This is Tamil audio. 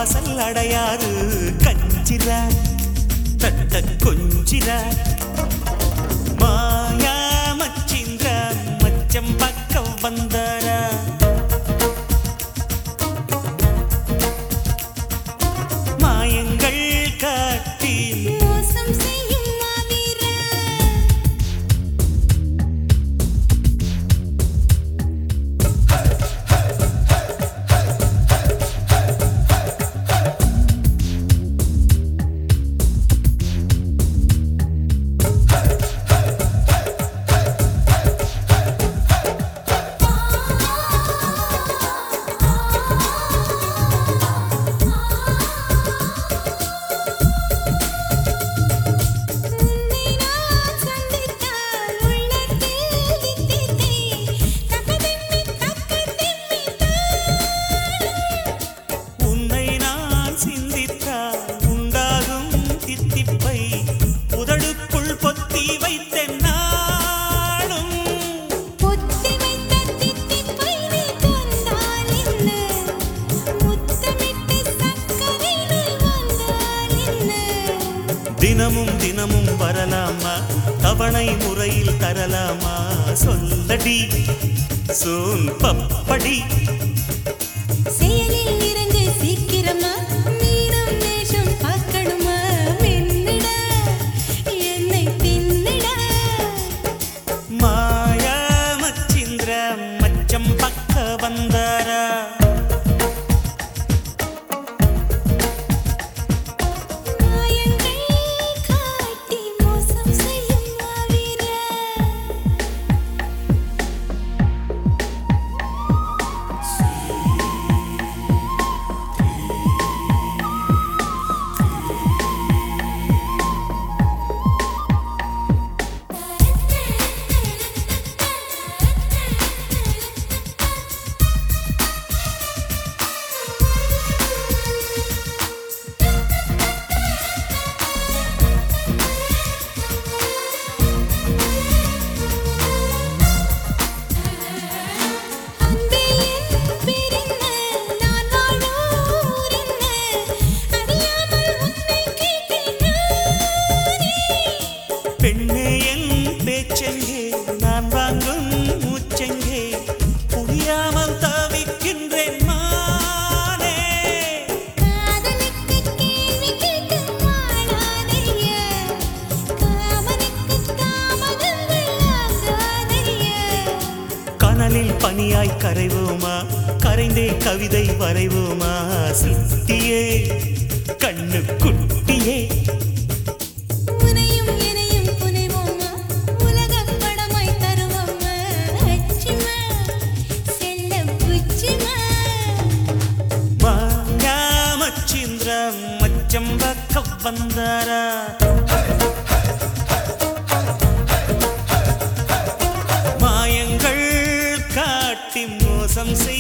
வாசல் அடையாறு கஞ்சிரா தட்ட கொஞ்சிரா மாயா மச்சிந்திரா மச்சம் பக்கம் வந்தாரா மாயங்கள் காட்டி மோசம் செய்யும் மாவீரன் உன்னை நான் சந்தித்தால் உள்ளத்தில் தித்தித்தே தக்கதிம்மி தக்கதிம்மி உன்னை நான் சிந்தித்தால் உண்டாகும் தித்திப்பை உதடுக்குள் பொத்தி வைத்தேன் நாளும் பொத்தி வைத்த தித்திப்பை நீ தந்தால் என்ன முத்தமிட்டு சக்கரை நீ வந்தால் என்ன தினமும் தினமும் வரலாமா தவணை முறையில் தரலாமா சொல்லடி சோன் பப்படி செயலில் இறங்கு சீக்கிரமா மீனம் நேசம் பார்க்கணுமா மின்னிட என்னை தின்னிட மாயா மச்சிந்திர மச்சம் பக்க வந்தாரா மாயங்கள் காட்டி மோசம் செய்யும் மாவீரன் அன்பே என் பேரென்ன நான் வாழும் ஊரென்ன அறியாமல் உன்னை கேட்டேன் நானே பெண்ணே என் பேச்செங்கே நான் வாங்கும் மூச்செங்கே புரியாமல் தவிக்கின்றேன் மானே காதலுக்கு கேள்வி கேட்டு வாழாதைய காமனுக்கு தாமதங்கள் ஆகாதைய கனலில் பனியாய் கரைவோமா கரைந்தே கவிதை வரைவோமா சுட்டியே கண்ணு குட்டியே உனையும் எனையும் புனைவோமா உலகப் படமாய் தருவோமா அச்சுமா செல்ல புச்சுமா மாயா மச்சிந்திர மச்சம் பக்க வந்தாரா மாயங்கள் காட்டி மோசம் செய்